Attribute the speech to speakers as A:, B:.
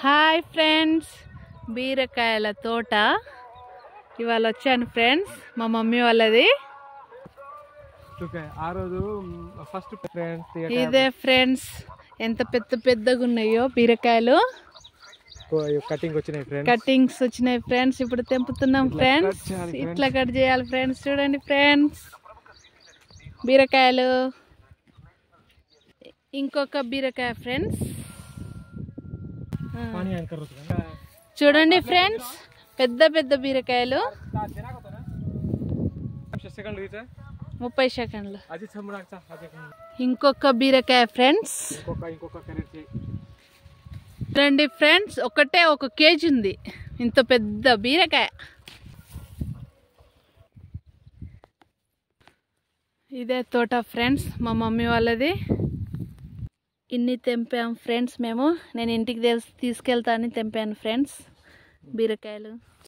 A: Hi friends బీరకాయల తోట ఇవాళ వచ్చాను ఫ్రెండ్స్ మా మమ్మీ వాళ్ళది
B: ఓకే ఆ రోజు ఫస్ట్ ఫ్రెండ్స్
A: ఇదే ఫ్రెండ్స్ ఎంత పెద్ద పెద్దగా ఉన్నాయో బీరకాయలు
B: కటింగ్ వచ్చినాయి ఫ్రెండ్స్
A: కటింగ్స్ వచ్చినాయి ఫ్రెండ్స్ ఇప్పుడు తెంపుతున్నాం
B: ఇట్లా
A: ఫ్రెండ్స్
B: cut చేయాలి friends.
A: ఇట్లా కట్ చేయాలి ఫ్రెండ్స్ చూడండి ఫ్రెండ్స్ బీరకాయలు ఇంకొక బీరకాయ ఫ్రెండ్స్
B: పానీ యాంకర్
A: చూడండి ఫ్రెండ్స్ పెద్ద పెద్ద బీరకాయలు
B: సెకండ్ రీచ్
A: ముప్పై సెకండ్లు
B: అది సంబరాక్ అది
A: ఇంకొక బీరకాయ ఫ్రెండ్స్
B: ఇంకొక ఇంకొక కరెక్ట్ చేయి
A: రండి ఫ్రెండ్స్ ఒకటే ఒక కేజీ ఉంది ఇంత పెద్ద బీరకాయ ఇదే తోట ఫ్రెండ్స్ మా మమ్మీ వాళ్ళది ఇన్ని తెంపాం ఫ్రెండ్స్ మేము నేను ఇంటికి తెలిసి తీసుకెళ్తానని తెంపాను ఫ్రెండ్స్ బీరకాయలు